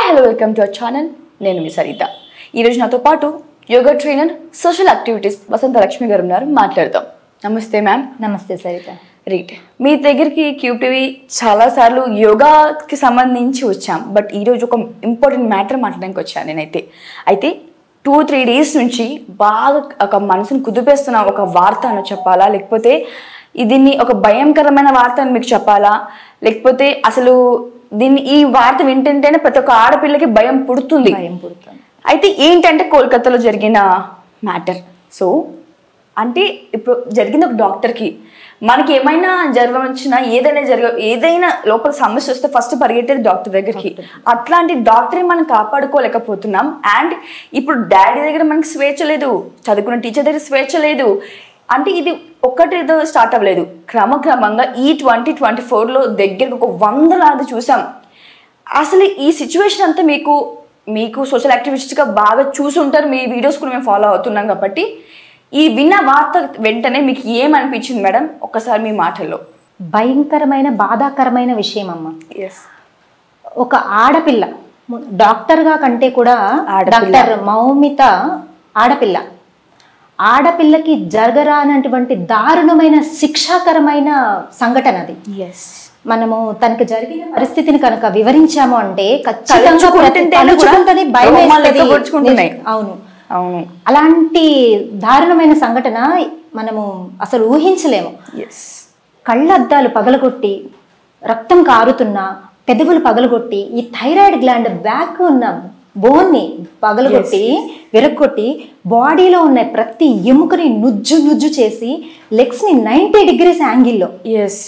Hello welcome to our channel నేను మీ సరిత ఈరోజు నాతో పాటు yoga trainer social activities Vasantha Lakshmi garu ఉన్నారు మాట్లాడదాం నమస్తే మ్యామ్ నమస్తే సరిత రైట్ మీ దగ్గరికి క్యూబ్ టీవీ చాలాసార్లు యోగాకి సంబంధించి వచ్చాం బట్ ఈరోజు ఒక ఇంపార్టెంట్ మ్యాటర్ మాట్లాడడానికి వచ్చాను నేనైతే అయితే టూ త్రీ డేస్ నుంచి బాగా ఒక మనసును కుదిపేస్తున్న ఒక వార్త అని చెప్పాలా లేకపోతే దీన్ని ఒక భయంకరమైన వార్త అని మీకు చెప్పాలా లేకపోతే అసలు దీన్ని ఈ వార్త వింటుంటేనే ప్రతి ఒక్క ఆడపిల్లకి భయం పుడుతుంది భయం పుడుతుంది అయితే ఏంటంటే కోల్కతాలో జరిగిన మ్యాటర్ సో అంటే ఇప్పుడు జరిగింది ఒక డాక్టర్కి మనకి ఏమైనా జ్వరం వచ్చినా ఏదైనా జరగ ఏదైనా లోపల సమస్య వస్తే ఫస్ట్ పరిగెట్టేది డాక్టర్ దగ్గరికి అట్లాంటి డాక్టర్ని మనం కాపాడుకోలేకపోతున్నాం అండ్ ఇప్పుడు డాడీ దగ్గర మనకి స్వేచ్ఛ లేదు చదువుకున్న టీచర్ దగ్గర స్వేచ్ఛ లేదు అంటే ఇది ఒక్కటి ఏదో స్టార్ట్ అవ్వలేదు క్రమక్రమంగా ఈ ట్వంటీ ట్వంటీ ఫోర్లో దగ్గరకు ఒక వందలాది చూసాం అసలు ఈ సిచ్యువేషన్ అంతా మీకు మీకు సోషల్ యాక్టివిస్ట్గా బాగా చూసుంటారు మీ వీడియోస్ కూడా మేము ఫాలో అవుతున్నాం కాబట్టి ఈ విన్న వార్త వెంటనే మీకు ఏమనిపించింది మేడం ఒక్కసారి మీ మాటల్లో భయంకరమైన బాధాకరమైన విషయం అమ్మ ఎస్ ఒక ఆడపిల్ల ము- డాక్టర్గా కంటే కూడా ఆడపిల్ల. డాక్టర్ మౌమిత ఆడపిల్ల ఆడపిల్లకి జరగరానటువంటి దారుణమైన శిక్షాకరమైన సంఘటన అది ఎస్ మనము తనకు జరిగిన పరిస్థితిని కనుక వివరించాము అంటే ఖచ్చితంగా తలుచుకుంటుంటేనే ప్రతి- తలుచుకుంటేనే కూడా భయం రోమాలు వేస్తది. ఎక్కబొడుచుకుంటున్నాయి. అవును అవును అలాంటి దారుణమైన సంఘటన మనము అసలు ఊహించలేము ఎస్ కళ్ళద్దాలు పగలగొట్టి రక్తం కారుతున్నా పెదవులు పగలగొట్టి ఈ థైరాయిడ్ గ్లాండ్ బ్యాక్ ఉన్న బోన్ని పగలగొట్టి విరగొట్టి బాడీలో ఉన్న ప్రతి ఎముకని నుజ్జు నుజ్జు చేసి లెగ్స్ ని నైంటీ డిగ్రీస్ యాంగిల్లో ఎస్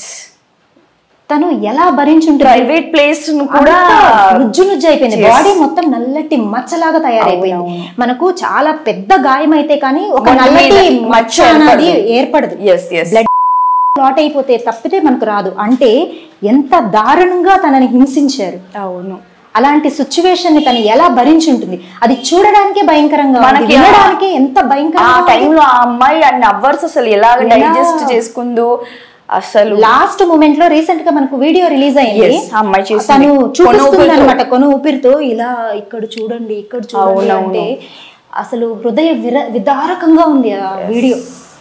తను ఎలా భరించుంటుంది ప్రైవేట్ ప్లేస్ కూడా అంతా నుజ్జు నుజ్జు అయిపోయింది బాడీ మొత్తం నల్లటి మచ్చలాగా తయారైపోయింది మనకు చాలా పెద్ద గాయం అయితే కానీ ఒక మొండి నల్లటి మీద మచ్చ మచ్చ అనేది ఏర్పడదు. ఏర్పడదు ఎస్ ఎస్ బ్లడ్ క్లాట్ అయిపోతే తప్పితే మనకు రాదు అంటే ఎంత దారుణంగా తనని హింసించారు అవును అలాంటి సిచ్యువేషన్ ని తను ఎలా భరించుంటుంది అది చూడడానికే భయంకరంగా ఉంది. మనకి వినడానికి ఎంత ఆ భయంకరంగా టైంలో ఆ అమ్మాయి అన్ని అవర్స్ అసలు ఎలాగ డైజెస్ట్ చేసుకుందో అసలు లాస్ట్ మూమెంట్ లో రీసెంట్ గా మనకు వీడియో రిలీజ్ అయింది Yes, ఆ అమ్మాయి చేసింది. తను చూపిస్తుంది కొనుక్కులతో. అనమాట కొను ఊపిరితో ఇలా ఇక్కడ చూడండి ఇక్కడ చూడండి అవునవును. అంటే అసలు హృదయ విర విదారకంగా ఉంది ఆ వీడియో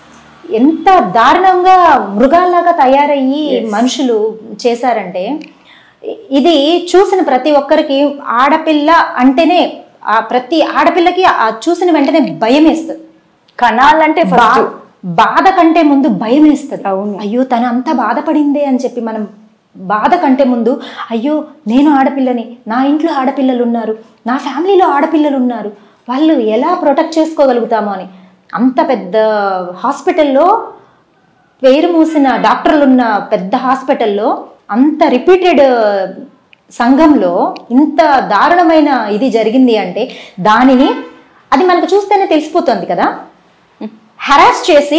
ఎంత దారుణంగా మృగాల్లాగా తయారయ్యి మనుషులు చేశారంటే ఇ- ఇది చూసిన ప్రతి ఒక్కరికి ఆడపిల్ల అంటేనే ఆ ప్రతి ఆడపిల్లకి ఆ చూసిన వెంటనే భయం వేస్తుంది కణాలంటే ఫస్ట్ బా- బాధ కంటే ముందు భయం వేస్తుంది అవును. అయ్యో తను అంత బాధపడిందే అని చెప్పి మనం బాధ కంటే ముందు అయ్యో నేను ఆడపిల్లని నా ఇంట్లో ఆడపిల్లలు ఉన్నారు నా ఫ్యామిలీలో ఆడపిల్లలు ఉన్నారు వాళ్ళు ఎలా ప్రొటెక్ట్ చేసుకోగలుగుతామో అని అంత పెద్ద హాస్పిటల్లో పేరు మూసిన డాక్టర్లు ఉన్న పెద్ద హాస్పిటల్లో అంత రిపీటెడ్ సంఘంలో ఇంత దారుణమైన ఇది జరిగింది అంటే దానిని అది మనకు చూస్తేనే తెలిసిపోతుంది కదా హరాస్ చేసి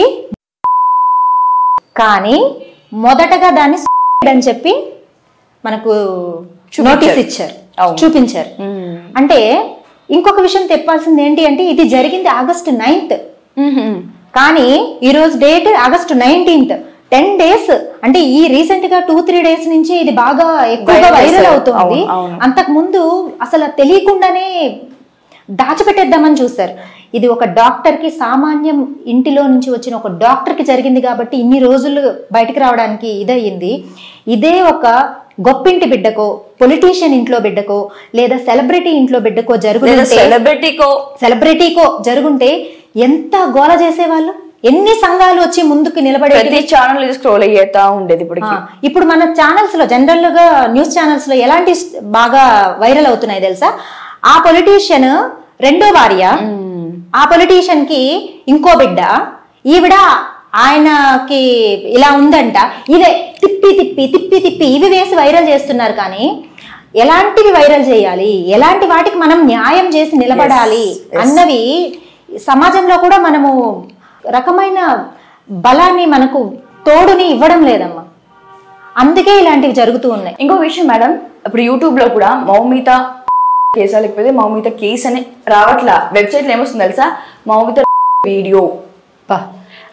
కానీ మొదటగా దాన్ని అని చెప్పి మనకు నోటీస్ ఇచ్చారు అవును. చూపించారు అంటే ఇంకొక విషయం తెప్పాల్సింది ఏంటి అంటే ఇది జరిగింది ఆగస్ట్ నైన్త్ కానీ ఈ రోజు date August nineteenth ten days అంటే ఈ రీసెంట్ గా టూ త్రీ డేస్ నుంచి ఇది బాగా ఎక్కువగా Viral వైరల్ చేశారు. అవుతుంది అవును, అవును. అంతకు ముందు అసలు తెలియకుండానే దాచిపెట్టేద్దామని చూస్తారు ఇది ఒక డాక్టర్ కి సామాన్యం ఇంటిలో నుంచి వచ్చిన ఒక డాక్టర్ కి జరిగింది కాబట్టి ఇన్ని రోజులు బయటకు రావడానికి ఇదయ్యింది ఇదే ఒక గొప్పింటి బిడ్డకో పొలిటీషియన్ ఇంట్లో బిడ్డకో లేదా సెలబ్రిటీ ఇంట్లో బిడ్డకో లేదా జరుగుతుంటే సెలబ్రిటీకో సెలబ్రిటీకో జరుగుంటే ఎంత గోల చేసేవాళ్ళు ఎన్ని సంఘాలు వచ్చి ముందుకు నిలబడే ప్రతి ఛానల్ స్క్రోల్ అయ్యేతా ఉండేది ఇప్పుడు ఇప్పుడు మన ఛానల్స్ లో జనరల్ గా న్యూస్ ఛానల్స్ లో ఎలాంటి స్- బాగా వైరల్ అవుతున్నాయి తెలుసా ఆ పొలిటీషియన్ రెండో భార్య ఆ పొలిటీషియన్ కి ఇంకో బిడ్డ ఈవిడ ఆయనకి ఇలా ఉందంట ఇవే తిప్పి తిప్పి తిప్పి తిప్పి ఇవి వేసి వైరల్ చేస్తున్నారు కానీ ఎలాంటివి వైరల్ చేయాలి ఎలాంటి వాటికి మనం న్యాయం చేసి నిలబడాలి అన్నవి సమాజంలో కూడా మనము రకమైన బలాన్ని మనకు తోడుని ఇవ్వడం లేదమ్మా అందుకే ఇలాంటివి జరుగుతూ ఉన్నాయి ఇంకో విషయం మేడం ఇప్పుడు యూట్యూబ్ లో కూడా మౌమిత కేసా లేకపోతే మౌమిత కేస్ అని రావట్లా వెబ్సైట్ లో ఏమొస్తుంది తెలుసా మౌమిత వీడియో బా.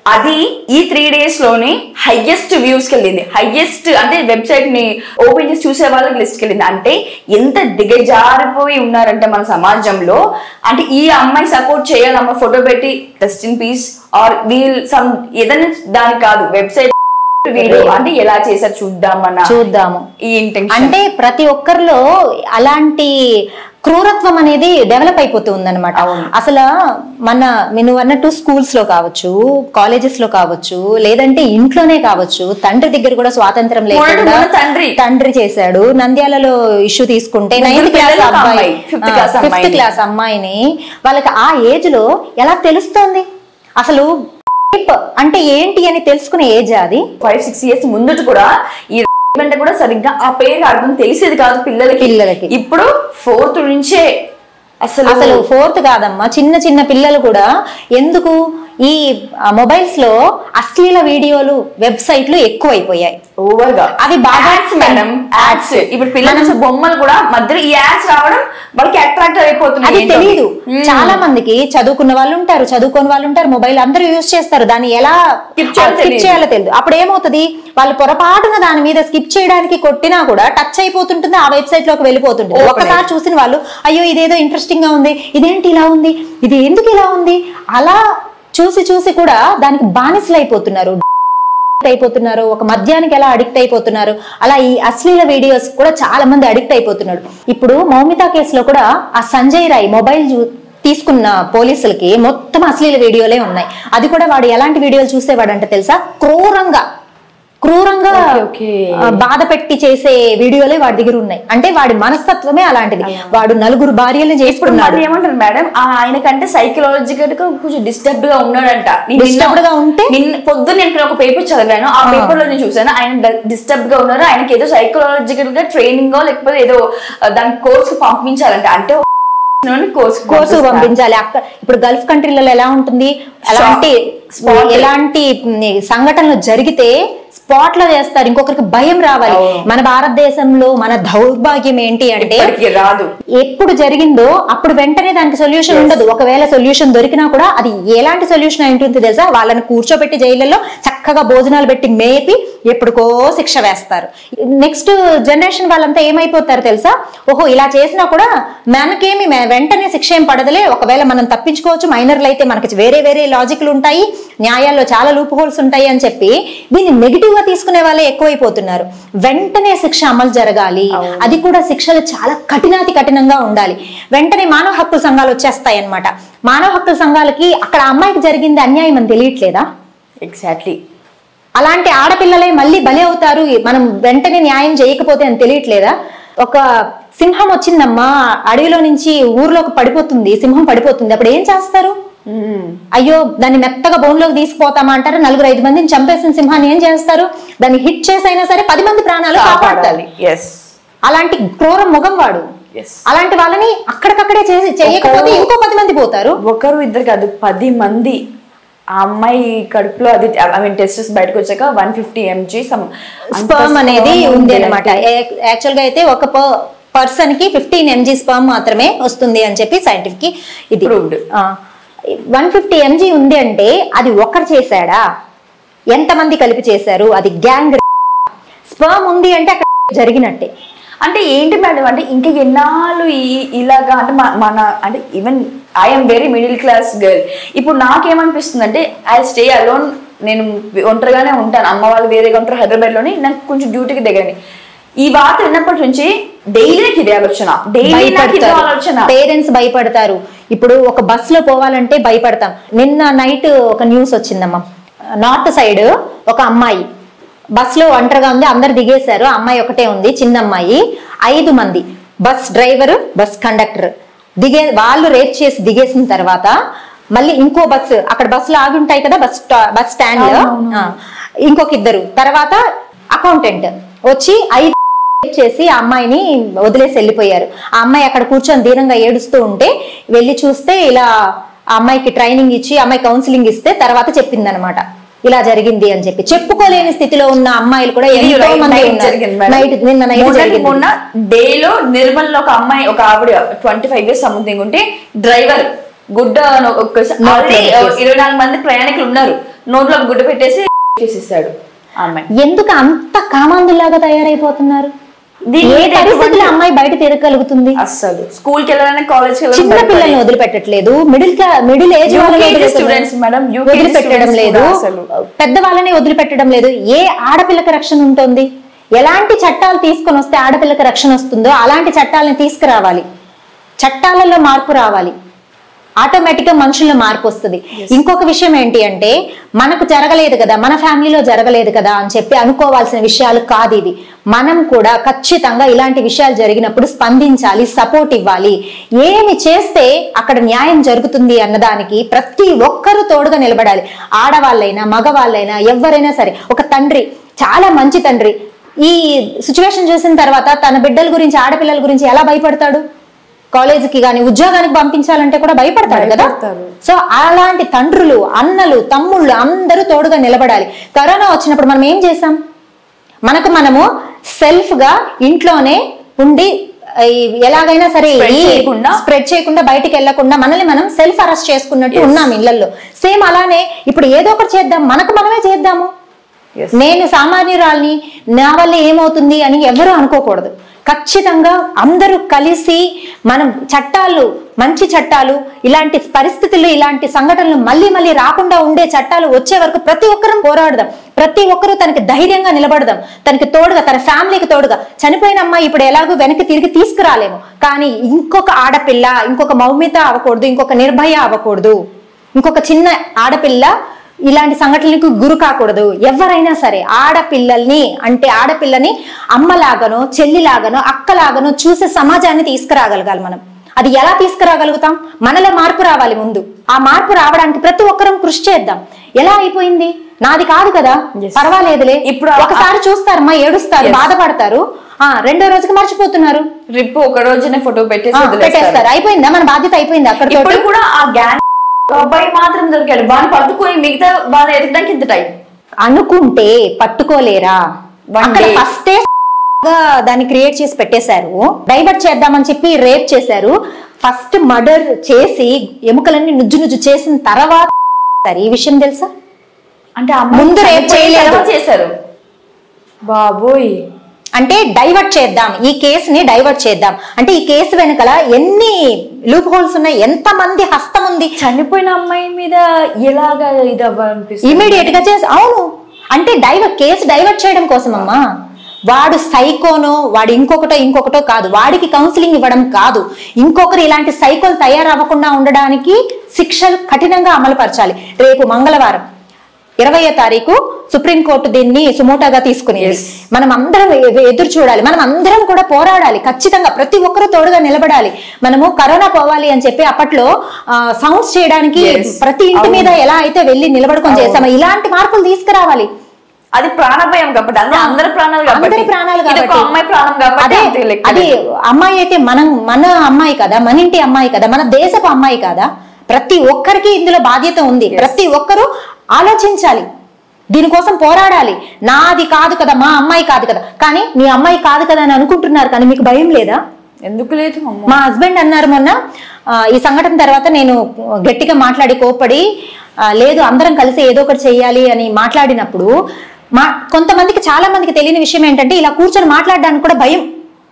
అది ఈ త్రీ డేస్ లోనే హైయెస్ట్ వ్యూస్ కి వెళ్ళింది హైయెస్ట్ అంటే వెబ్సైట్ ని ఓపెన్ చేసి చూసే వాళ్ళకి లిస్ట్ కి వెళ్ళింది అంటే ఎంత దిగజారిపోయి ఉన్నారంటే మన సమాజంలో అంటే ఈ అమ్మాయి సపోర్ట్ చేయాలి అమ్మ ఫోటో పెట్టి జస్ట్ ఇన్ పీస్ ఆర్ వీల్ సమ్ ఏదైనా దాని కాదు వెబ్సైట్ వీడియో అంటే ఎలా చేశారు చూద్దామన్న చూద్దాము ఈ ఇంటెన్షన్ అంటే ప్రతి ఒక్కరిలో అలాంటి క్రూరత్వం అనేది డెవలప్ అయిపోతూ ఉందన్నమాట అవును. అసలు మన నువ్వు అన్నట్టు స్కూల్స్ లో కావచ్చు కాలేజెస్ లో కావచ్చు లేదంటే ఇంట్లోనే కావచ్చు తండ్రి దగ్గర కూడా స్వాతంత్రం లేకుండా మొన్న తండ్రి. తండ్రి చేశాడు నంద్యాలలో ఇష్యూ తీసుకుంటే ముగ్గురు నైన్త్ క్లాస్ పిల్లలు ఒక అబ్బాయి అమ్మాయి, fifth class ఫిఫ్త్ అమ్మాయిని. క్లాస్ అమ్మాయిని వాళ్ళకి ఆ ఏజ్ లో ఎలా తెలుస్తోంది అసలు rape అంటే ఏంటి అని తెలుసుకునే ఏజ్ అది ఫైవ్ సిక్స్ ఇయర్స్ ముందుట కూడా ఈ అంటే కూడా సరిగ్గా ఆ పేరు అర్థం తెలిసేది కాదు పిల్లలకి పిల్లలకి. ఇప్పుడు ఫోర్త్ నుంచే అసలు అసలు ఫోర్త్ కాదమ్మా చిన్న చిన్న పిల్లలు కూడా ఎందుకు ఈ మొబైల్స్ లో అశ్లీల వీడియోలు వెబ్సైట్లు ఎక్కువైపోయాయి ఓవర్ గా అవి బాగా యాడ్స్ మేడం యాడ్స్ ఇప్పుడు పిల్లలు చూసే బొమ్మలు కూడా మధ్యలో ఈ యాడ్స్ రావడం వాళ్ళకి అట్రాక్ట్ అయిపోతుంది అది ఏంటో. తెలియదు మ్మ్. చాలా మందికి చదువుకున్న వాళ్ళు ఉంటారు చదువుకోని వాళ్ళు ఉంటారు మొబైల్ అందరూ యూజ్ చేస్తారు దాన్ని ఎలా Skip చేయాలో skip తెలీదు. చేయాలో తెలియదు అప్పుడు ఏమవుతుంది వాళ్ళు పొరపాటున దాని మీద స్కిప్ చేయడానికి కొట్టినా కూడా టచ్ అయిపోతుంటుంది ఆ వెబ్సైట్ లోకి వెళ్ళిపోతుంటుంది Open ఒక్కసారి చూసిన వాళ్ళు అయ్యో ఇదేదో ఇంట్రెస్టింగ్ గా ఉంది ఇదేంటి ఇలా ఉంది ఇది ఎందుకు ఇలా ఉంది అలా చూసి చూసి కూడా దానికి బానిసలు అయిపోతున్నారు అయిపోతున్నారు ఒక మద్యానికి ఎలా అడిక్ట్ అయిపోతున్నారు అలా ఈ అశ్లీల వీడియోస్ కూడా చాలా మంది అడిక్ట్ అయిపోతున్నాడు ఇప్పుడు మౌమిత కేసులో కూడా ఆ సంజయ్ రాయ్ మొబైల్ చూ- తీసుకున్న పోలీసులకి మొత్తం అశ్లీల వీడియోలే ఉన్నాయి అది కూడా వాడు ఎలాంటి వీడియోలు చూసేవాడంటే తెలుసా క్రూరంగా క్రూరంగా Okay, okay. ఆ, బాధ పెట్టి చేసే వీడియోలే వాడి దగ్గర ఉన్నాయి అంటే వాడి మనస్తత్వమే అలాంటిది వాడు నలుగురు భార్యలు ఇప్పుడు చేసుకున్నాడు మరి ఏమంటారు మేడం ఆ ఆయన కంటే సైకలాజికల్ గా కొంచెం డిస్టర్బ్ గా ఉన్నాడంట నేను నిన్న- Disturbed గా ఉంటే? నిన్న పొద్దున్న నేను ఒక పేపర్ చదివాను ఆ పేపర్ లో నేను చూసాను ఆయన డిస్టర్బ్ గా ఉన్నారు ఆయనకి ఏదో సైకలాజికల్ గా ట్రైనింగ్ లేకపోతే ఏదో ఆ, దాని కోర్స్ పంపించాలంట అంటే కోర్స్ కోర్సు పంపించాలి అక్కడ ఇప్పుడు గల్ఫ్ కంట్రీలలో ఎలా ఉంటుంది అలాంటి Spot. ఎలాంటి మ్, సంఘటనలు జరిగితే స్పాట్ లో చేస్తారు ఇంకొకరికి భయం రావాలి అవును. మన భారతదేశంలో మన దౌర్భాగ్యం ఏంటి అంటే ఇప్పటికి రాదు ఎప్పుడు జరిగిందో అప్పుడు వెంటనే దానికి సొల్యూషన్ ఉండదు ఒకవేళ సొల్యూషన్ దొరికినా కూడా అది ఎలాంటి సొల్యూషన్ అయి ఉంటుంది తెలుసా వాళ్ళని కూర్చోబెట్టి జైళ్ళలో చక్కగా భోజనాలు పెట్టి మేపి ఎప్పుడుకో శిక్ష వేస్తారు నెక్స్ట్ జనరేషన్ వాళ్ళంతా ఏమైపోతారు తెలుసా ఓహో ఇలా చేసినా కూడా మనకేమి మే- వెంటనే శిక్ష ఏం పడదులే ఒకవేళ మనం తప్పించుకోవచ్చు మైనర్లు అయితే మనకి వేరే వేరే లాజిక్లు ఉంటాయి న్యాయాల్లో చాలా లూప్ హోల్స్ ఉంటాయి అని చెప్పి దీన్ని నెగిటివ్ గా తీసుకునే వాళ్ళే ఎక్కువైపోతున్నారు వెంటనే శిక్ష అమలు జరగాలి అది కూడా శిక్షలు చాలా కఠినాతి కఠినంగా ఉండాలి వెంటనే మానవ హక్కుల సంఘాలు వచ్చేస్తాయి అన్నమాట మానవ హక్కుల సంఘాలకి అక్కడ అమ్మాయికి జరిగింది అన్యాయం అని తెలియట్లేదా ఎగ్జాక్ట్లీ అలాంటి ఆడపిల్లలే మళ్ళీ బలి అవుతారు మనం వెంటనే న్యాయం చేయకపోతే అని తెలియట్లేదా ఒక సింహం వచ్చిందమ్మా అడవిలో నుంచి ఊర్లోకి పడిపోతుంది సింహం పడిపోతుంది అప్పుడు ఏం చేస్తారు అయ్యో దాన్ని మెత్తగా బోన్లోకి తీసుకుపోతామా అంటారు నలుగురు ఐదు మందిని చంపేసిన సింహాన్ని ఏం చేస్తారు దాన్ని హిట్ చేసైనా సరే పది మంది ప్రాణాలు కాపాడతారు కాపాడాలి ఎస్ అలాంటి క్రూర ముఖం వాడు ఎస్ అలాంటి వాళ్ళని అక్కడికక్కడే చేసి చేయకపోతే ఒకరు- ఇంకో పది మంది పోతారు ఒకరు ఇద్దరు కాదు పది మంది ఆ అమ్మాయి కడుపులో అది ఐ మీన్ టెస్టెస్ బయటకు వచ్చాక one fifty mg some sperm అనేది ఉంది అనమాట యాక్చువల్ గా అయితే ఒక పర్సన్ కి ఫిఫ్టీన్ ఎంజీ స్పర్మ్ మాత్రమే వస్తుంది అని చెప్పి సైంటిఫిక్ ఇది Proved. వన్ ఫిఫ్టీ ఎంజీ ఉంది అంటే అది ఒకరు చేశాడా ఎంతమంది కలిపి చేశారు అది గ్యాంగ్ స్పర్మ్ ఉంది అంటే అక్కడ జరిగినట్టే అంటే ఏంటి మేడం అంటే ఇంకా ఎన్నాళ్ళు ఈ ఇలాగా అంటే మ- మన అంటే even I'm very middle class girl ఇప్పుడు నాకేమనిపిస్తుంది అంటే ఐ స్టే అలోన్ నేను ఒంటరిగానే ఉంటాను అమ్మ వాళ్ళు వేరేగా ఉంటారు హైదరాబాద్లోని నాకు కొంచెం డ్యూటీకి దగ్గరని ఈ వార్త విన్నప్పటి నుంచి డైలీ నాకు ఇదే ఆలోచన డైలీ నాకు ఇదే ఆలోచన పేరెంట్స్ భయపడతారు ఇప్పుడు ఒక బస్ లో పోవాలంటే భయపడతాం నిన్న నైట్ ఒక న్యూస్ వచ్చిందమ్మా నార్త్ సైడ్ ఒక అమ్మాయి బస్ లో ఒంటరిగా ఉంది అందరు దిగేశారు ఆ అమ్మాయి ఒకటే ఉంది చిన్న అమ్మాయి ఐదు మంది బస్ డ్రైవర్ బస్ కండక్టర్ దిగే వాళ్ళు రేట్ చేసి దిగేసిన తర్వాత మళ్ళీ ఇంకో బస్సు అక్కడ బస్సులు ఆగి ఉంటాయి కదా బస్ స్టా- బస్ స్టాండ్ లో ఆ, ఇంకొక ఇద్దరు తర్వాత అకౌంటెంట్ వచ్చి ఐదు చేసి ఆ అమ్మాయిని వదిలేసి వెళ్ళిపోయారు ఆ అమ్మాయి అక్కడ కూర్చొని దీనంగా ఏడుస్తూ ఉంటే వెళ్ళి చూస్తే ఇలా ఆ అమ్మాయికి ట్రైనింగ్ ఇచ్చి ఆ అమ్మాయి కౌన్సిలింగ్ ఇస్తే తర్వాత చెప్పిందనమాట ఇలా జరిగింది అని చెప్పి చెప్పుకోలేని స్థితిలో ఉన్న అమ్మాయిలు కూడా ఇది ఎంతో right మంది night ఉన్నారు. జరిగింది మేడం. నైట్ నిన్న నైట్ మొన్నటి జరిగింది మొన్న డేలో నిర్మల్ లో ఒక అమ్మాయి ఒక ఆవిడ ట్వంటీ ఫైవ్ ఇయర్స్ సంథింగ్ ఉంటే డ్రైవర్ గుడ్డ No ఆల్రెడీ case. ఇరవై నాలుగు మంది ప్రయాణికులు ఉన్నారు నోట్లో గుడ్డ పెట్టేసి చేసేసాడు ఆమె ఎందుకు అంత కామాంధుల్లాగా తయారైపోతున్నారు దీని ఏ మీద పరిస్థితుల్లో ఎటువంటి- అమ్మాయి బయట తిరగలుగుతుంది అస్సలు స్కూల్కి వెళ్ళాలని కాలేజ్కి చిన్న పిల్లల్ని వదిలిపెట్టట్లేదు middle middle age UKG students, madam, UKG వదిలిపెట్టడం students లేదు కూడా అసలు. పెద్ద వాళ్ళని వదిలిపెట్టడం లేదు ఏ ఆడపిల్లకి రక్షణ ఉంటుంది ఎలాంటి చట్టాలు తీసుకొని వస్తే ఆడపిల్లకి రక్షణ వస్తుందో అలాంటి చట్టాలను తీసుకురావాలి చట్టాలలో మార్పు రావాలి ఆటోమేటిక్ గా మనుషుల్లో మార్పు వస్తుంది ఇంకొక విషయం ఏంటి అంటే మనకు జరగలేదు కదా మన ఫ్యామిలీలో జరగలేదు కదా అని చెప్పి అనుకోవాల్సిన విషయాలు కాదు ఇది మనం కూడా ఖచ్చితంగా ఇలాంటి విషయాలు జరిగినప్పుడు స్పందించాలి సపోర్ట్ ఇవ్వాలి ఏమి చేస్తే అక్కడ న్యాయం జరుగుతుంది అన్నదానికి ప్రతి ఒక్కరూ తోడుగా నిలబడాలి ఆడవాళ్ళైనా మగవాళ్ళైనా ఎవరైనా సరే ఒక తండ్రి చాలా మంచి తండ్రి ఈ సిచ్యువేషన్ చూసిన తర్వాత తన బిడ్డల గురించి ఆడపిల్లల గురించి ఎలా భయపడతాడు కాలేజీకి కానీ ఉద్యోగానికి పంపించాలంటే కూడా భయపడతాడు కదా భయపడతారు. సో అలాంటి తండ్రులు అన్నలు తమ్ముళ్ళు అందరూ తోడుగా నిలబడాలి కరోనా వచ్చినప్పుడు మనం ఏం చేసాం మనకు మనము సెల్ఫ్ గా ఇంట్లోనే ఉండి ఈ ఎలాగైనా సరే Spread చేయకుండా. స్ప్రెడ్ చేయకుండా బయటికి వెళ్లకుండా మనల్ని మనం సెల్ఫ్ అరెస్ట్ చేసుకున్నట్టు ఉన్నాం ఇళ్లలో సేమ్ అలానే ఇప్పుడు ఏదో ఒకటి చేద్దాం మనకు మనమే చేద్దాము Yes. నేను సామాన్యురాల్ని నా వల్ల ఏమవుతుంది అని ఎవరు అనుకోకూడదు ఖచ్చితంగా అందరూ కలిసి మనం చట్టాలు మంచి చట్టాలు ఇలాంటి పరిస్థితులు ఇలాంటి సంఘటనలు మళ్ళీ మళ్ళీ రాకుండా ఉండే చట్టాలు వచ్చే వరకు ప్రతి ఒక్కరం పోరాడదాం ప్రతి ఒక్కరూ తనకి ధైర్యంగా నిలబడదాం తనకి తోడుగా తన ఫ్యామిలీకి తోడుగా చనిపోయిన అమ్మాయి ఇప్పుడు ఎలాగో వెనక్కి తిరిగి తీసుకురాలేము కానీ ఇంకొక ఆడపిల్ల ఇంకొక మౌమిత అవ్వకూడదు ఇంకొక నిర్భయ అవ్వకూడదు ఇంకొక చిన్న ఆడపిల్ల ఇలాంటి సంఘటనలకు గురి కాకూడదు ఎవరైనా సరే ఆడపిల్లల్ని అంటే ఆడపిల్లని అమ్మలాగానో చెల్లిలాగానో అక్కలాగానో చూసే సమాజాన్ని తీసుకురాగలగాలి మనం అది ఎలా తీసుకురాగలుగుతాం మనలో మార్పు రావాలి ముందు ఆ మార్పు రావడానికి ప్రతి ఒక్కరం కృషి చేద్దాం ఎలా అయిపోయింది నాది కాదు కదా Yes. పర్వాలేదులే ఇప్పుడు ఆ- ఒకసారి చూస్తారమ్మా ఏడుస్తారు Yes. బాధపడతారు ఆ రెండో రోజుకి మర్చిపోతున్నారు రిప్ ఒక రోజునే ఫోటో పెట్టేసి ఆ, వదిలేస్తారు పెట్టేస్తారు అయిపోయిందా మన బాధ్యత అయిపోయింది అక్కడ ఇప్పుడు కూడా ఆ గ్యాంగ్ అబ్బాయి మాత్రం దొరికాడు వాడిని పట్టుకొని మిగతా వాళ్ళని ఎదగడానికి ఇంత టైం అనుకుంటే పట్టుకోలేరా One అక్కడ day. ఫస్టే దాన్ని క్రియేట్ చేసి పెట్టేశారు డైవర్ట్ చేద్దామని చెప్పి రేప్ చేశారు ఫస్ట్ మర్డర్ చేసి ఎముకలన్నీ నుజ్జు నుజ్జు చేసిన తర్వాత సరే, ఈ విషయం తెలుసా అంటే ఆ అమ్మాయి ముందు రేపు చనిపోయిన చేయలేదు. తర్వాత చేశారు బాబోయ్ అంటే డైవర్ట్ చేద్దాం ఈ కేసుని డైవర్ట్ చేద్దాం అంటే ఈ కేసు వెనకల ఎన్ని లూప్ హోల్స్ ఉన్నాయి ఎంత మంది హస్తం ఉంది చనిపోయిన అమ్మాయి మీద ఎలాగా ఇది అవ్వాలనిపిస్తుంది ఇమీడియట్ గా చేసి అవును అంటే డైవర్ట్ కేసు డైవర్ట్ చేయడం కోసం అమ్మా వాడు సైకోనో వాడు ఇంకొకటో ఇంకొకటో కాదు వాడికి కౌన్సిలింగ్ ఇవ్వడం కాదు ఇంకొకరు ఇలాంటి సైకోలు తయారవ్వకుండా ఉండడానికి శిక్షలు కఠినంగా అమలు పరచాలి రేపు మంగళవారం ఇరవయో తారీఖు సుప్రీంకోర్టు దీన్ని సుమోటాగా తీసుకునేది Yes. మనం అందరం ఎ- ఎదురు చూడాలి మనం అందరం కూడా పోరాడాలి ఖచ్చితంగా ప్రతి ఒక్కరూ తోడుగా నిలబడాలి మనము కరోనా పోవాలి అని చెప్పి అప్పట్లో సౌండ్స్ చేయడానికి Yes. ప్రతి ఇంటి మీద ఎలా అయితే వెళ్ళి నిలబడుకొని అవును. చేసామో ఇలాంటి మార్పులు తీసుకురావాలి అది ప్రాణభయం కాబట్టి అది అందరి ప్రాణాలు కాబట్టి అందరి ప్రాణాలు ఇది ఒక కాబట్టి అమ్మాయి ప్రాణం కాబట్టి అదే అంతే లెక్క. అది అమ్మాయి అయితే మనం మన అమ్మాయి కదా మన ఇంటి అమ్మాయి కదా మన దేశపు అమ్మాయి కదా ప్రతి ఒక్కరికి ఇందులో బాధ్యత ఉంది ప్రతి ఒక్కరూ ఆలోచించాలి దీనికోసం పోరాడాలి నాది కాదు కదా మా అమ్మాయి కాదు కదా కానీ మీ అమ్మాయి కాదు కదా అని అనుకుంటున్నారు కానీ మీకు భయం లేదా ఎందుకు లేదు అమ్మో మా హస్బెండ్ అన్నారు మొన్న ఆ, ఈ సంఘటన తర్వాత నేను గట్టిగా మాట్లాడి కోపడి ఆ, లేదు అందరం కలిసి ఏదో ఒకటి చెయ్యాలి అని మాట్లాడినప్పుడు మా కొంతమందికి చాలా మందికి తెలియని విషయం ఏంటంటే ఇలా కూర్చొని మాట్లాడడానికి కూడా భయం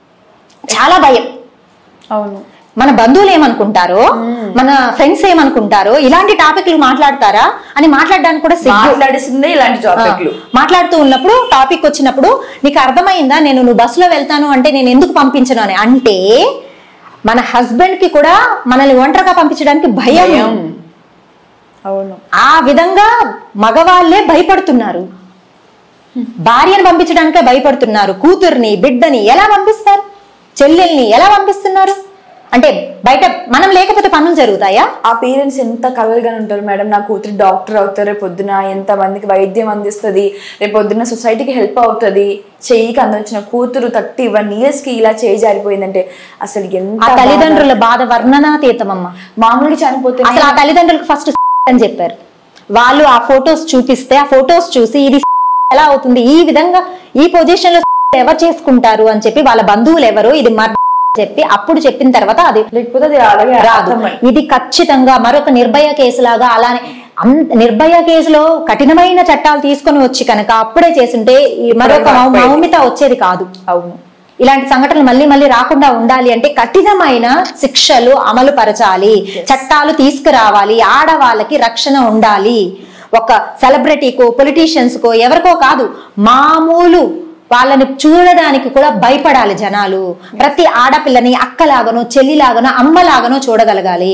చాలా భయం అవును మన బంధువులు ఏమనుకుంటారో మన ఫ్రెండ్స్ ఏమనుకుంటారో ఇలాంటి టాపిక్లు మాట్లాడతారా అని మాట్లాడడానికి కూడా సిగ్గు మాట్లాడిస్తుంది ఇలాంటి టాపిక్లు ఆ, మాట్లాడుతూ ఉన్నప్పుడు టాపిక్ వచ్చినప్పుడు నీకు అర్థమైందా నేను నువ్వు బస్సులో వెళ్తాను అంటే నేను ఎందుకు పంపించను అని అంటే మన హస్బెండ్ కి కూడా మనల్ని ఒంటరిగా పంపించడానికి భయం భయం. అవును ఆ విధంగా మగవాళ్ళే భయపడుతున్నారు భార్యను పంపించడానికే భయపడుతున్నారు కూతుర్ని బిడ్డని ఎలా పంపిస్తారు చెల్లెల్ని ఎలా పంపిస్తున్నారు అంటే బయట మనం లేకపోతే పనులు జరుగుతాయా ఆ పేరెంట్స్ ఎంత కలలుగా ఉంటారు మేడం నా కూతురు డాక్టర్ అవుతారు రేపు పొద్దున ఎంత మందికి వైద్యం అందిస్తుంది రేపు పొద్దున సొసైటీకి హెల్ప్ అవుతుంది చెయ్యికి అందించిన కూతురు థర్టీ వన్ ఇయర్స్ కి ఇలా చేయి జారిపోయిందంటే అసలు ఎంత ఆ బాధ. తల్లిదండ్రుల బాధ వర్ణనాతీతమమ్మ మామూలుగా చనిపోతే అసలు ఆ తల్లిదండ్రులకు ఫస్ట్ అని చెప్పారు వాళ్ళు ఆ ఫొటోస్ చూపిస్తే ఆ ఫొటోస్ చూసి ఇది ఎలా అవుతుంది ఈ విధంగా ఈ పొజిషన్ లో ఎవరు చేసుకుంటారు అని చెప్పి వాళ్ళ బంధువులు ఎవరు ఇది మర్ చెప్పి అప్పుడు చెప్పిన తర్వాత అది లేకపోతే అది అలాగే రాదు అర్థమై ఇది ఖచ్చితంగా మరొక నిర్భయ కేసులాగా అలానే అంత నిర్భయ కేసులో కఠినమైన చట్టాలు తీసుకొని వచ్చి కనుక అప్పుడే చేస్తుంటే ఈ మరొక మౌ- మౌమిత వచ్చేది కాదు అవును ఇలాంటి సంఘటనలు మళ్ళీ మళ్ళీ రాకుండా ఉండాలి అంటే కఠినమైన శిక్షలు అమలు పరచాలి చట్టాలు తీసుకురావాలి ఆడవాళ్ళకి రక్షణ ఉండాలి ఒక సెలబ్రిటీకో పొలిటీషియన్స్కో ఎవరికో కాదు మామూలు వాళ్ళని చూడడానికి కూడా భయపడాలి జనాలు ప్రతి ఆడపిల్లని అక్కలాగనో చెల్లిలాగనో అమ్మలాగనో చూడగలగాలి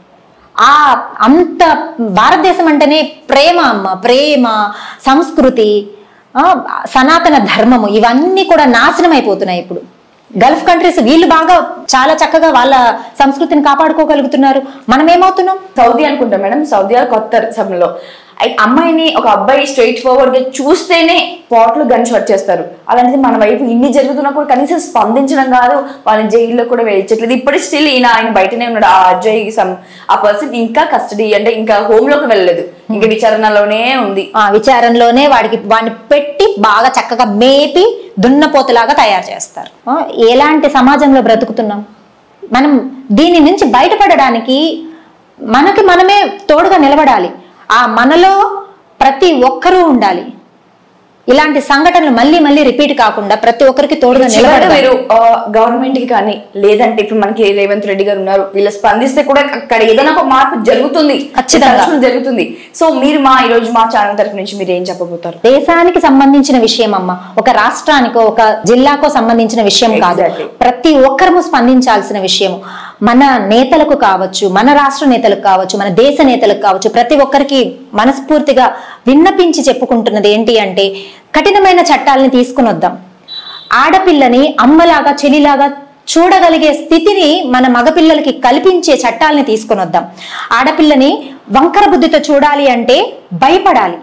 ఆ అంత భారతదేశం అంటేనే ప్రేమ అమ్మ ప్రేమ సంస్కృతి ఆ, సనాతన ధర్మము ఇవన్నీ కూడా నాశనం అయిపోతున్నాయి ఇప్పుడు గల్ఫ్ కంట్రీస్ వీళ్ళు బాగా చాలా చక్కగా వాళ్ళ సంస్కృతిని కాపాడుకోగలుగుతున్నారు మనం ఏమవుతున్నాం సౌదీ అనుకుంటా మేడం సౌదీ వాళ్ళు కొత్త సమయంలో ఐ- అమ్మాయిని ఒక అబ్బాయి స్ట్రైట్ ఫార్వర్డ్ గా చూస్తేనే పాట్లు గన్ షాట్ చేస్తారు అలాంటిది మన వైపు ఇన్ని జరుగుతున్నా కూడా కనీసం స్పందించడం కాదు వాళ్ళని జైల్లో కూడా వేయించట్లేదు ఇప్పుడు స్టిల్ ఈయన ఆయన బయటనే ఉన్నాడు ఆ అజయ్ సమ్ ఆ పర్సన్ ఇంకా కస్టడీ అంటే ఇంకా హోమ్ లోకి వెళ్ళలేదు ఇంకా విచారణలోనే ఉంది ఆ విచారంలోనే వాడికి వాడిని పెట్టి బాగా చక్కగా మేపి దున్నపోతులాగా తయారు చేస్తారు ఆ, ఎలాంటి సమాజంలో బ్రతుకుతున్నాం మనం దీని నుంచి బయటపడడానికి మనకి మనమే తోడుగా నిలబడాలి ఆ మనలో ప్రతి ఒక్కరూ ఉండాలి ఇలాంటి సంఘటనలు మళ్ళీ మళ్ళీ రిపీట్ కాకుండా ప్రతి ఒక్కరికి తోడుగా చివరిగా నిలబడాలి మీరు గవర్నమెంట్ కి కానీ లేదంటే ఇప్పుడు మనకి రేవంత్ రెడ్డి గారు ఉన్నారు వీళ్ళు స్పందిస్తే కూడా అక్కడ ఏదైనా ఒక మార్పు జరుగుతుంది ఖచ్చితంగా. తక్షణం జరుగుతుంది సో మీరు మా ఈ రోజు మా ఛానల్ తరఫు నుంచి మీరు ఏం చెప్పబోతారు దేశానికి సంబంధించిన విషయం అమ్మ ఒక రాష్ట్రానికో ఒక జిల్లాకో సంబంధించిన విషయం కాదు Exactly. ప్రతి ఒక్కరము స్పందించాల్సిన విషయం మన నేతలకు కావచ్చు మన రాష్ట్ర నేతలకు కావచ్చు మన దేశ నేతలకు కావచ్చు ప్రతి ఒక్కరికి మనస్ఫూర్తిగా విన్నపించి చెప్పుకుంటున్నది ఏంటి అంటే కఠినమైన చట్టాలని తీసుకుని వద్దాం ఆడపిల్లని అమ్మలాగా చెలిలాగా చూడగలిగే స్థితిని మన మగపిల్లలకి కల్పించే చట్టాలని తీసుకొని వద్దాం ఆడపిల్లని వంకర బుద్ధితో చూడాలి అంటే భయపడాలి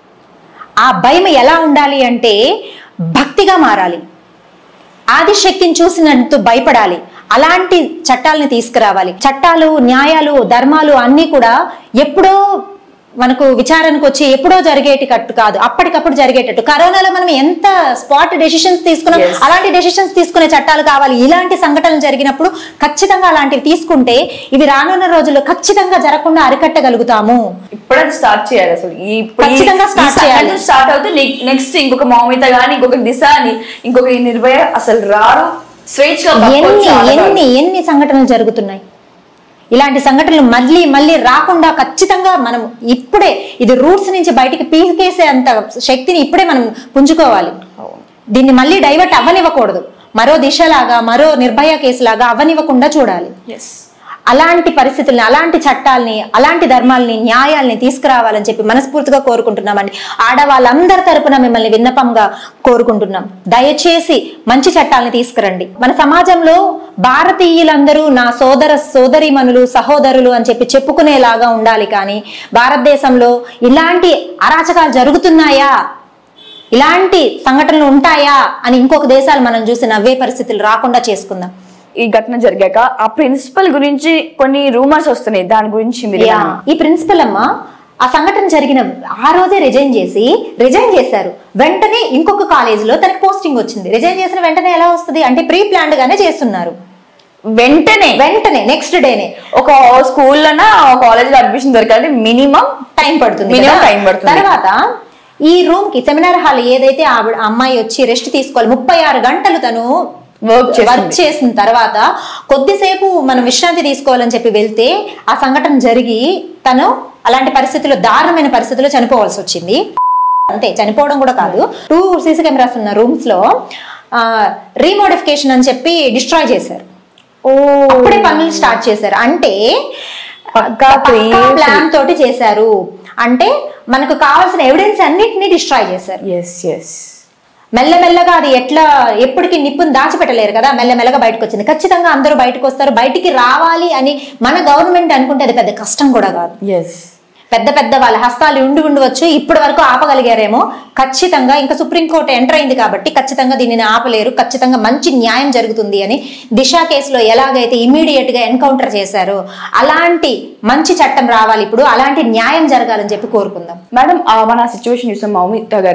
ఆ భయం ఎలా ఉండాలి అంటే భక్తిగా మారాలి ఆదిశక్తిని చూసినంత భయపడాలి అలాంటి చట్టాలని తీసుకురావాలి చట్టాలు న్యాయాలు ధర్మాలు అన్నీ కూడా ఎప్పుడో మనకు విచారణకు వచ్చి ఎప్పుడో జరిగేటి కట్టు కాదు అప్పటికప్పుడు జరిగేటట్టు కరోనాలో మనం ఎంత స్పాట్ డెసిషన్స్ తీసుకున్నాం Yes. అలాంటి డెసిషన్స్ తీసుకునే చట్టాలు కావాలి ఇలాంటి సంఘటనలు జరిగినప్పుడు ఖచ్చితంగా అలాంటివి తీసుకుంటే ఇవి రానున్న రోజుల్లో ఖచ్చితంగా జరగకుండా అరికట్టగలుగుతాము ఇప్పుడే స్టార్ట్ చేయాలి అసలు ఈ ఇప్పుడు ఈ- ఖచ్చితంగా start ఈ సంఘటన చేయాలి. స్టార్ట్ అవుతే నెక్స్ట్ ఇంకొక మౌమిత గాని ఇంకొక దిశ అని ఇంకొక ఈ నిర్భయ అసలు రారు స్వేచ్ఛగా బతకొచ్చు ఎన్ని ఆడవాళ్ళు. ఎన్ని ఎన్ని సంఘటనలు జరుగుతున్నాయి ఇలాంటి సంఘటనలు మళ్ళీ మళ్ళీ రాకుండా ఖచ్చితంగా మనం ఇప్పుడే ఇది రూట్స్ నుంచి బయటికి పీకేసే అంత శక్తిని ఇప్పుడే మనం పుంజుకోవాలి దీన్ని మళ్ళీ డైవర్ట్ అవ్వనివ్వకూడదు మరో దిశలాగా మరో నిర్భయ కేసులాగా అవ్వనివ్వకుండా చూడాలి Yes. అలాంటి పరిస్థితుల్ని అలాంటి చట్టాలని అలాంటి ధర్మాలని న్యాయాల్ని తీసుకురావాలని చెప్పి మనస్ఫూర్తిగా కోరుకుంటున్నామండి ఆడవాళ్ళందరి తరపున మిమ్మల్ని విన్నపంగా కోరుకుంటున్నాం దయచేసి మంచి చట్టాలని తీసుకురండి మన సమాజంలో భారతీయులందరూ నా సోదర సోదరీమణులు సహోదరులు అని చెప్పి చెప్పుకునేలాగా ఉండాలి కానీ భారతదేశంలో ఇలాంటి అరాచకాలు జరుగుతున్నాయా ఇలాంటి సంఘటనలు ఉంటాయా అని ఇంకొక దేశాలు మనం చూసి నవ్వే పరిస్థితులు రాకుండా చేసుకుందాం ఈ ఘటన జరిగాక ఆ ప్రిన్సిపల్ గురించి కొన్ని రూమర్స్ వస్తున్నాయి దాని గురించి మీరు యా. ఏమన్నా- ఈ ప్రిన్సిపల్ అమ్మ ఆ సంఘటన జరిగిన ఆ రోజే రిజైన్ చేసి రిజైన్ చేశారు వెంటనే ఇంకొక కాలేజ్ లో తనకి పోస్టింగ్ వచ్చింది రిజైన్ చేసిన వెంటనే ఎలా వస్తుంది అంటే ప్రీ ప్లాన్డ్ గానే చేస్తున్నారు వెంటనే వెంటనే నెక్స్ట్ డేనే ఒక స్కూల్లోనా కాలేజ్ లో అడ్మిషన్ దొరకాలంటే మినిమం టైం పడుతుంది Minimum కదా? time పడుతుంది. తర్వాత ఈ రూమ్ కి సెమినార్ హాల్ ఏదైతే ఆవిడ అమ్మాయి వచ్చి రెస్ట్ తీసుకోవాలి ముప్పై ఆరు గంటలు తను వర్క్ వర్క్ చేసిన తర్వాత కొద్దిసేపు మనం విశ్రాంతి తీసుకోవాలని చెప్పి వెళ్తే ఆ సంఘటన జరిగి తను అలాంటి పరిస్థితుల్లో దారుణమైన పరిస్థితుల్లో చనిపోవాల్సి వచ్చింది అంతే చనిపోవడం కూడా కాదు టూ సీసీ కెమెరాస్ ఉన్న రూమ్స్ లో రీమోడిఫికేషన్ అని చెప్పి డిస్ట్రాయ్ చేశారు ఓ అప్పుడే పనులు స్టార్ట్ చేశారు అంటే పక్కా creative. ప్లాన్ తోటి చేశారు అంటే మనకు కావాల్సిన ఎవిడెన్స్ అన్నిటిని డిస్ట్రాయ్ చేశారు ఎస్ ఎస్ మెల్లమెల్లగా అది ఎట్లా ఎప్పటికీ నిప్పుని దాచిపెట్టలేరు కదా మెల్లమెల్లగా బయటకు వచ్చింది ఖచ్చితంగా అందరూ బయటకు వస్తారు బయటికి రావాలి అని మన గవర్నమెంట్ అనుకుంటే అది పెద్ద కష్టం కూడా కాదు ఎస్ పెద్ద పెద్ద వాళ్ళ హస్తాలు ఉండి ఉండవచ్చు ఇప్పటి వరకు ఆపగలిగారేమో ఖచ్చితంగా ఇంకా సుప్రీంకోర్టు ఎంటర్ అయింది కాబట్టి ఖచ్చితంగా దీనిని ఆపలేరు ఖచ్చితంగా మంచి న్యాయం జరుగుతుంది అని దిశ కేసులో ఎలాగైతే ఇమీడియట్ గా ఎన్కౌంటర్ చేశారో అలాంటి మంచి చట్టం రావాలి ఇప్పుడు అలాంటి న్యాయం జరగాలని చెప్పి కోరుకుందాం మేడం ఆ, మన సిచ్యువేషన్ చూసాం మౌమిత గారిది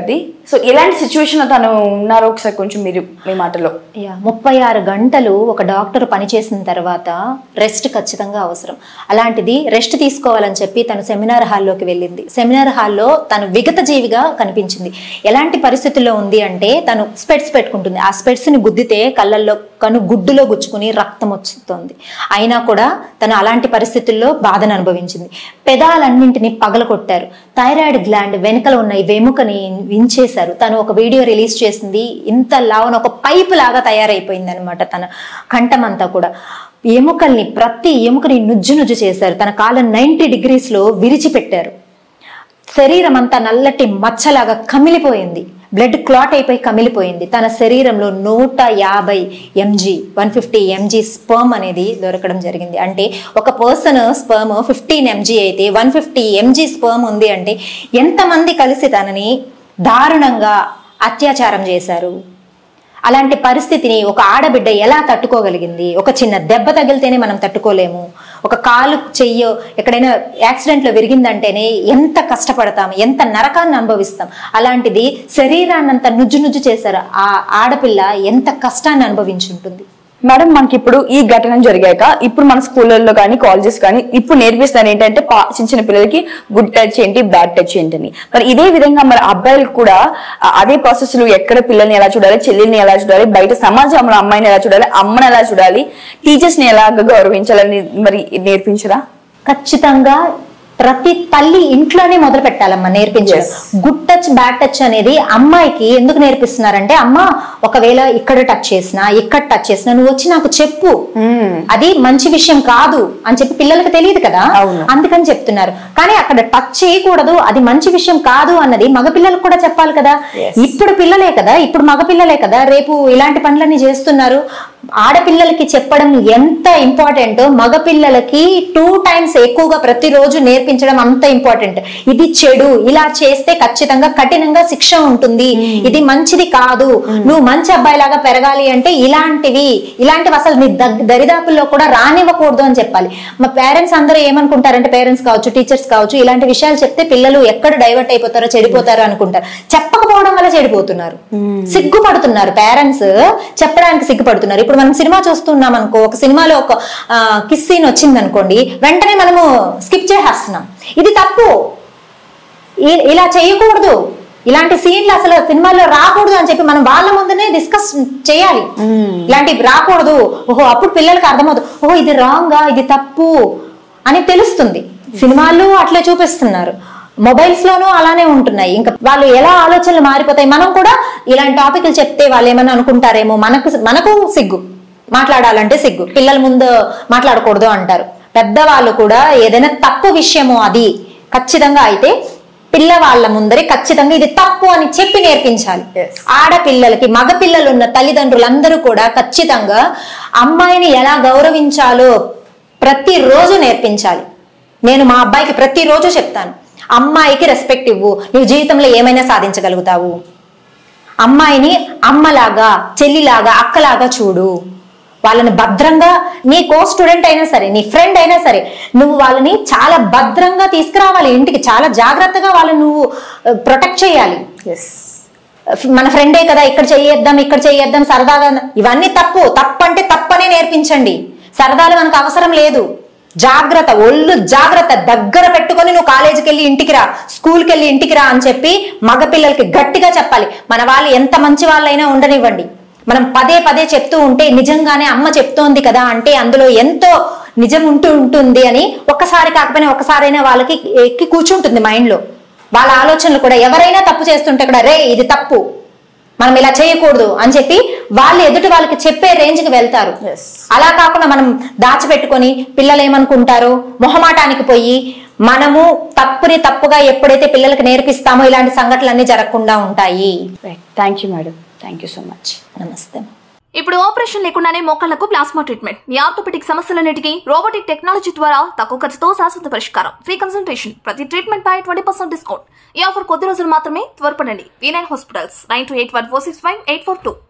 సో ఎలాంటి సిచ్యువేషన్ లో తను ఉన్నారో ఒకసారి కొంచెం మీరు మీ మాటలో యా ముప్పై ఆరు గంటలు ఒక డాక్టర్ పనిచేసిన తర్వాత రెస్ట్ ఖచ్చితంగా అవసరం అలాంటిది రెస్ట్ తీసుకోవాలని చెప్పి తను సెమినార్ హాల్లోకి వెళ్ళింది సెమినార్ హాల్లో తను విగత జీవిగా కనిపించింది ఎలాంటి పరిస్థితుల్లో ఉంది అంటే తను స్పెట్స్ పెట్టుకుంటుంది ఆ స్పెట్స్ని గుద్దితే కళ్ళల్లో కను గుడ్డులో గుచ్చుకుని రక్తం వస్తుంది అయినా కూడా తను అలాంటి పరిస్థితుల్లో బాధను అనుభవించింది పెదాలన్నింటినీ పగలగొట్టారు థైరాయిడ్ గ్లాండ్ వెనుకల ఉన్న ఈ వెముకని వించేశారు తను ఒక వీడియో రిలీజ్ చేసింది ఇంత లావున ఒక పైపు లాగా తయారైపోయింది అనమాట తన కంఠం అంతా కూడా ఎముకల్ని ప్రతి ఎముకని నుజ్జు నుజ్జు చేశారు తన కాలం నైంటీ డిగ్రీస్లో విరిచిపెట్టారు శరీరం అంతా నల్లటి మచ్చలాగా కమిలిపోయింది బ్లడ్ క్లాట్ అయిపోయి కమిలిపోయింది తన శరీరంలో నూట యాభై mg one fifty mg sperm అనేది దొరకడం జరిగింది అంటే ఒక పర్సన్ స్పర్మ్ ఫిఫ్టీన్ ఎంజీ అయితే వన్ ఫిఫ్టీ ఎంజీ స్పర్మ్ ఉంది అంటే ఎంతమంది కలిసి తనని దారుణంగా అత్యాచారం చేశారు అలాంటి పరిస్థితిని ఒక ఆడబిడ్డ ఎలా తట్టుకోగలిగింది ఒక చిన్న దెబ్బ తగిలితేనే మనం తట్టుకోలేము ఒక కాలు చెయ్యో ఎక్కడైనా యాక్సిడెంట్లో విరిగిందంటేనే ఎంత కష్టపడతాం ఎంత నరకాన్ని అనుభవిస్తాం అలాంటిది శరీరాన్నంత నుజ్జు నుజ్జు చేశారు ఆ ఆడపిల్ల ఎంత కష్టాన్ని అనుభవించుంటుంది మేడం మనకి ఇప్పుడు ఈ ఘటన జరిగాక ఇప్పుడు మన స్కూళ్ళల్లో కానీ కాలేజెస్ కానీ ఇప్పుడు నేర్పిస్తారు ఏంటంటే పా- చిన్న చిన్న పిల్లలకి గుడ్ టచ్ ఏంటి బ్యాడ్ టచ్ ఏంటి అని మరి ఇదే విధంగా మరి అబ్బాయిలు కూడా ఆ, అదే ప్రాసెస్ లో ఎక్కడ పిల్లల్ని ఎలా చూడాలి చెల్లెల్ని ఎలా చూడాలి బయట సమాజంలో అమ్మాయిని ఎలా చూడాలి అమ్మని ఎలా చూడాలి టీచర్స్ ని ఎలా గౌరవించాలని మరి నేర్పించరా ఖచ్చితంగా ప్రతి తల్లి ఇంట్లోనే మొదలు పెట్టాలమ్మా నేర్పించడం గుడ్ టచ్ బ్యాడ్ టచ్ అనేది అమ్మాయికి ఎందుకు నేర్పిస్తున్నారంటే అమ్మ ఒకవేళ ఇక్కడ టచ్ చేసినా ఇక్కడ టచ్ చేసినా నువ్వు వచ్చి నాకు చెప్పు అది మంచి విషయం కాదు అని చెప్పి పిల్లలకు తెలియదు కదా అవును. అందుకని చెప్తున్నారు కానీ అక్కడ టచ్ చేయకూడదు అది మంచి విషయం కాదు అన్నది మగపిల్లలకు కూడా చెప్పాలి కదా Yes. ఇప్పుడు పిల్లలే కదా ఇప్పుడు మగపిల్లలే కదా రేపు ఇలాంటి పనులన్నీ చేస్తున్నారు ఆడపిల్లలకి చెప్పడం ఎంత ఇంపార్టెంట్ మగపిల్లలకి టూ టైమ్స్ ఎక్కువగా ప్రతిరోజు నేర్పించడం అంత ఇంపార్టెంట్ ఇది చెడు ఇలా చేస్తే ఖచ్చితంగా కఠినంగా శిక్ష ఉంటుంది ఇది మంచిది కాదు నువ్వు మంచి అబ్బాయిలాగా పెరగాలి అంటే ఇలాంటివి ఇలాంటివి అసలు నీ దగ్- దరిదాపుల్లో కూడా రానివ్వకూడదు అని చెప్పాలి మా పేరెంట్స్ అందరూ ఏమనుకుంటారంటే పేరెంట్స్ కావచ్చు టీచర్స్ కావచ్చు ఇలాంటి విషయాలు చెప్తే పిల్లలు ఎక్కడ డైవర్ట్ అయిపోతారో చెడిపోతారో అనుకుంటారు చెప్పకపోవడం వల్ల చెడిపోతున్నారు సిగ్గుపడుతున్నారు పేరెంట్స్ చెప్పడానికి సిగ్గుపడుతున్నారు ఇప్పుడు మనం సినిమా చూస్తున్నాం అనుకో ఒక సినిమాలో ఒక కిస్ సీన్ వచ్చింది అనుకోండి వెంటనే మనము స్కిప్ చేసేస్తున్నాం ఇది తప్పు ఇ- ఇలా చేయకూడదు ఇలాంటి సీన్లు అసలు సినిమాల్లో రాకూడదు అని చెప్పి మనం వాళ్ళ ముందునే డిస్కస్ చేయాలి ఇలాంటివి రాకూడదు ఓహో అప్పుడు పిల్లలకి అర్థమవుతుంది ఓహో ఇది రాంగా ఇది తప్పు అని తెలుస్తుంది సినిమాల్లో అట్లే చూపిస్తున్నారు మొబైల్స్ లోనూ అలానే ఉంటున్నాయి ఇంకా వాళ్ళు ఎలా ఆలోచనలు మారిపోతాయి మనం కూడా ఇలాంటి టాపిక్లు చెప్తే వాళ్ళు ఏమన్నా అనుకుంటారేమో మనకు మనకు సిగ్గు మాట్లాడాలంటే సిగ్గు పిల్లల ముందు మాట్లాడకూడదు అంటారు పెద్దవాళ్ళు కూడా ఏదైనా తప్పు విషయము అది ఖచ్చితంగా అయితే పిల్లవాళ్ళ ముందరే ఖచ్చితంగా ఇది తప్పు అని చెప్పి నేర్పించాలి Yes. ఆడపిల్లలకి మగ పిల్లలు ఉన్న తల్లిదండ్రులందరూ కూడా ఖచ్చితంగా అమ్మాయిని ఎలా గౌరవించాలో ప్రతిరోజు నేర్పించాలి నేను మా అబ్బాయికి ప్రతిరోజు చెప్తాను అమ్మాయికి రెస్పెక్ట్ ఇవ్వు నువ్వు జీవితంలో ఏమైనా సాధించగలుగుతావు అమ్మాయిని అమ్మలాగా చెల్లిలాగా అక్కలాగా చూడు వాళ్ళని భద్రంగా నీ కో స్టూడెంట్ అయినా సరే నీ ఫ్రెండ్ అయినా సరే నువ్వు వాళ్ళని చాలా భద్రంగా తీసుకురావాలి ఇంటికి చాలా జాగ్రత్తగా వాళ్ళని నువ్వు ప్రొటెక్ట్ చేయాలి ఎస్ మన ఫ్రెండే కదా ఇక్కడ చెయ్యేద్దాం ఇక్కడ చెయ్యేద్దాం సరదాగా ఇవన్నీ తప్పు తప్పు అంటే తప్పనే నేర్పించండి సరదాలు మనకు అవసరం లేదు జాగ్రత్త ఒళ్ళు జాగ్రత్త దగ్గర పెట్టుకొని నువ్వు కాలేజీకి వెళ్ళి ఇంటికి రా స్కూల్కి వెళ్ళి ఇంటికి రా అని చెప్పి మగ పిల్లలకి గట్టిగా చెప్పాలి మన వాళ్ళు ఎంత మంచి వాళ్ళైనా ఉండనివ్వండి మనం పదే పదే చెప్తూ ఉంటే నిజంగానే అమ్మ చెప్తోంది కదా అంటే అందులో ఎంతో నిజం ఉంటూ ఉంటుంది అని ఒక్కసారి కాకపోయినా ఒక్కసారైనా వాళ్ళకి ఎక్కి కూర్చుంటుంది మైండ్లో వాళ్ళ ఆలోచనలు కూడా ఎవరైనా తప్పు చేస్తుంటే కూడా రే ఇది తప్పు మనం ఇలా చేయకూడదు అని చెప్పి వాళ్ళు ఎదుటి వాళ్ళకి చెప్పే రేంజ్కి వెళ్తారు Yes. అలా కాకుండా మనం దాచిపెట్టుకొని పిల్లలు ఏమనుకుంటారో మొహమాటానికి పోయి మనము తప్పుని తప్పుగా ఎప్పుడైతే పిల్లలకి నేర్పిస్తామో ఇలాంటి సంఘటనలన్నీ జరగకుండా ఉంటాయి right thank you madam thank you so much నమస్తే ఇప్పుడు ఆపరేషన్ లేకుండానే మోకాళ్లకు ప్లాస్మా ట్రీట్మెంట్ మీ ఆర్థోపెటిక్ సమస్యలన్నిటికీ రోబోటిక్ టెక్నాలజీ ద్వారా తక్కువ ఖర్చుతో శాశ్వత పరిష్కారం ఫ్రీ కన్సల్టేషన్ ప్రతి ట్రీట్మెంట్ పై ట్వంటీ పర్సెంట్ డిస్కౌంట్ ఈ ఆఫర్ కొద్ది రోజులు మాత్రమే త్వరపడండి V nine hospitals nine two eight one four six five eight four two